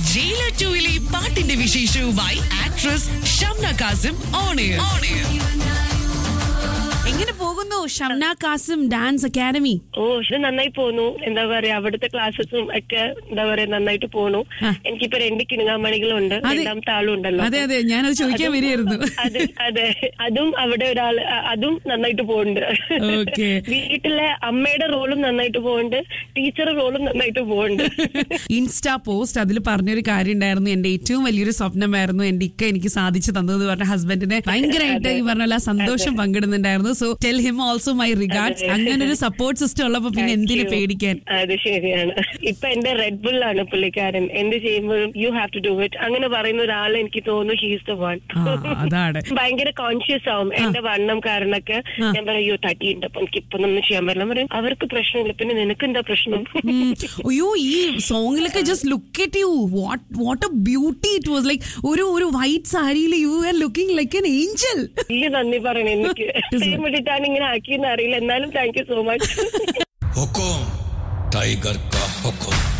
Jailer ടൂവിലെ പാട്ടിന്റെ വിശേഷവുമായി actress Shamna Kasim on air on air എങ്ങനെ പോകുന്നു ഷംന കാസിം ഡാൻസ് അക്കാദമി ഓ ഇത് നന്നായി പോന്നു എന്താ പറയാ അവിടുത്തെ ക്ലാസ്സസും ഒക്കെ എന്താ പറയാ നന്നായിട്ട് പോന്നു ആ. എനിക്കിപ്പോ രണ്ട് കിണുങ്ങാമണികളുണ്ട് അതെ. രണ്ടാമത്തെ ആളും ഉണ്ടല്ലോ അതെ അതെ ഞാനത് ചോദിക്കാൻ അതും- വരികയായിരുന്നു അത് അതെ അതും അവിടെ ഒരാള് അ- അതും നന്നായിട്ട് പോകുന്നുണ്ട് Okay. വീട്ടിലെ അമ്മയുടെ റോളും നന്നായിട്ട് പോകുന്നുണ്ട് ടീച്ചറുടെ റോളും നന്നായിട്ട് പോകുന്നുണ്ട് ഇൻസ്റ്റാ പോസ്റ്റ് അതിൽ പറഞ്ഞൊരു കാര്യം ഉണ്ടായിരുന്നു എന്റെ ഏറ്റവും വലിയൊരു സ്വപ്നമായിരുന്നു എന്റെ ഇക്ക എനിക്ക് സാധിച്ചു തന്നത് പറഞ്ഞ ഹസ്ബൻഡിനെ ഭയങ്കരമായിട്ട് ഈ പറഞ്ഞ പോലെ ആ സന്തോഷം പങ്കിടുന്നുണ്ടായിരുന്നു so tell him also my regards അങ്ങനെ ഒരു സപ്പോർട്ട് സിസ്റ്റം ഉള്ളപ്പോ പിന്നെ എന്തിനു പേടിക്കാൻ അത് ശരിയാണ് ഇപ്പൊ എന്റെ റെഡ് ബുൾ ആണ് പുള്ളിക്കാരൻ എന്ത് ചെയ്യുമ്പോഴും you have to do it അങ്ങനെ പറയുന്ന ഒരാൾ എനിക്ക് തോന്നുന്നു ഹീസ് ദ വൺ ആ, അതാണ് ഭയങ്കര കോൺഷ്യസ് ആവും എന്റെ വണ്ണം കാരണൊക്കെ ഞാൻ പറയും അയ്യോ തട്ടിയുണ്ട് അപ്പൊ എനിക്ക് ഇപ്പൊ ഒന്നും ചെയ്യാൻ പറ്റില്ല ഞാൻ പറയും അവർക്ക് പ്രശ്നമില്ല പിന്നെ നിനക്ക് എന്താ പ്രശ്നം ഉം. അയ്യോ ഈ സോങ്ങിലൊക്കെ just look at you what what a beauty it was like ഒരു ഒരു വൈറ്റ് സാരിയിൽ you are looking like an angel വലിയ നന്ദി പറയണേ എനിക്ക് ചെയ്യാൻ വേണ്ടിയിട്ടാണ് ഇങ്ങനെ ആക്കിയെന്ന് അറിയില്ല എന്നാലും താങ്ക് യു സോ മച്ച് हुकुम टाइगर का हुकुम